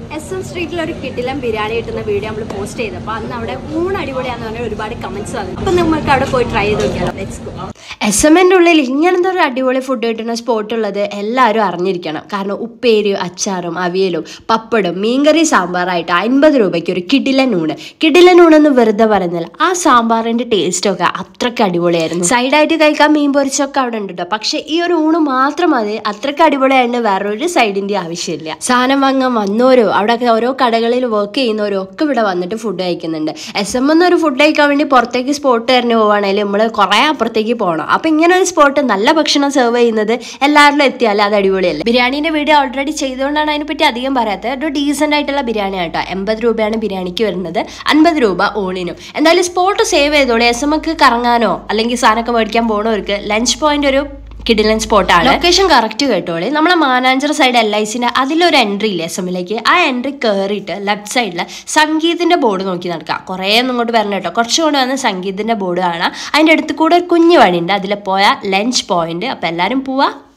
S M സ്ട്രീറ്റിൽ ഒരു കിട്ടിലം ബിരിയാണി കിട്ടുന്ന വീഡിയോ നമ്മൾ പോസ്റ്റ് ചെയ്തപ്പോൾ അന്ന് അവിടെ ഊണ് അടിപൊളിയാന്ന് പറഞ്ഞ ഒരുപാട് കമന്റ്സ് വന്നു അപ്പം നമുക്ക് അവിടെ പോയി ട്രൈ ചെയ്ത് നോക്കിയാലോ ലെറ്റ്സ് ഗോ എസ് എമ്മിൻ്റെ ഉള്ളിൽ ഇങ്ങനത്തെ ഒരു അടിപൊളി ഫുഡ് കിട്ടുന്ന സ്പോട്ട് ഉള്ളത് എല്ലാവരും അറിഞ്ഞിരിക്കണം കാരണം ഉപ്പേരി അച്ചാറും അവിയലും പപ്പടും മീൻകറി സാമ്പാറായിട്ട് അൻപത് രൂപയ്ക്ക് ഒരു കിടിലൻ ഊണ് കിടിലൻ ഊണെന്ന് വെറുതെ പറഞ്ഞാൽ ആ സാമ്പാറിൻ്റെ ടേസ്റ്റൊക്കെ അത്രയ്ക്ക് അടിപൊളിയായിരുന്നു സൈഡായിട്ട് കഴിക്കാൻ മീൻ പൊരിച്ചൊക്കെ അവിടെ ഉണ്ട് കേട്ടോ പക്ഷേ ഈ ഒരു ഊണ് മാത്രം മതി അത്രയ്ക്ക് അടിപൊളിയായിട്ട് വേറൊരു സൈഡിൻ്റെ ആവശ്യമില്ല സാധനം വാങ്ങാൻ വന്നോരോ അവിടെയൊക്കെ ഓരോ കടകളിൽ വർക്ക് ചെയ്യുന്നവരോ ഒക്കെ ഇവിടെ വന്നിട്ട് ഫുഡ് കഴിക്കുന്നുണ്ട് എസ് എം എന്നൊരു ഫുഡ് കഴിക്കാൻ വേണ്ടി പുറത്തേക്ക് സ്പോട്ട് തരുന്ന പോവുകയാണെങ്കിൽ നമ്മൾ കുറേ അപ്പുറത്തേക്ക് പോകണം അപ്പം ഇങ്ങനെ ഒരു സ്പോട്ട് നല്ല ഭക്ഷണം സെർവ് ചെയ്യുന്നത് എല്ലാവരിലും എത്തിയാൽ അത് അടിപൊളിയല്ല ബിരിയാണീൻ്റെ വീഡിയോ ഓൾറെഡി ചെയ്തുകൊണ്ടാണ് അതിനെപ്പറ്റി അധികം പറയാത്തത് ഒരു ഡീസൻ്റ് ആയിട്ടുള്ള ബിരിയാണി കേട്ടോ എൺപത് രൂപയാണ് ബിരിയാണിക്ക് വരുന്നത് അൻപത് രൂപ ഊണിനും എന്തായാലും സ്പോട്ട് സേവ് ചെയ്തോളൂ എസ് എമ്മക്ക് കറങ്ങാനോ അല്ലെങ്കിൽ സാധനമൊക്കെ മേടിക്കാൻ പോകണവർക്ക് ലഞ്ച് പോയിന്റ് ഒരു കിഡിലൻ സ്പോട്ടാണ് ലൊക്കേഷൻ കറക്റ്റ് കേട്ടോളി നമ്മളെ മാനാഞ്ചർ സൈഡ് എൽ ഐ സിന്റെ അതിലൊരു എൻട്രി ഇല്ലേ എസ് എമ്മിലേക്ക് ആ എൻട്രി കയറിയിട്ട് ലെഫ്റ്റ് സൈഡിൽ സംഗീതിന്റെ ബോർഡ് നോക്കി നടക്കാം കുറേ ഒന്നും ഇങ്ങോട്ട് വരണം കേട്ടോ കുറച്ചുകൊണ്ട് വന്ന് സംഗീതിന്റെ ബോർഡ് കാണാം അതിന്റെ അടുത്ത് കൂടെ ഒരു കുഞ്ഞു വഴിയുണ്ട് അതിൽ പോയാൽ ലഞ്ച് പോയിന്റ് അപ്പൊ എല്ലാവരും പോവാ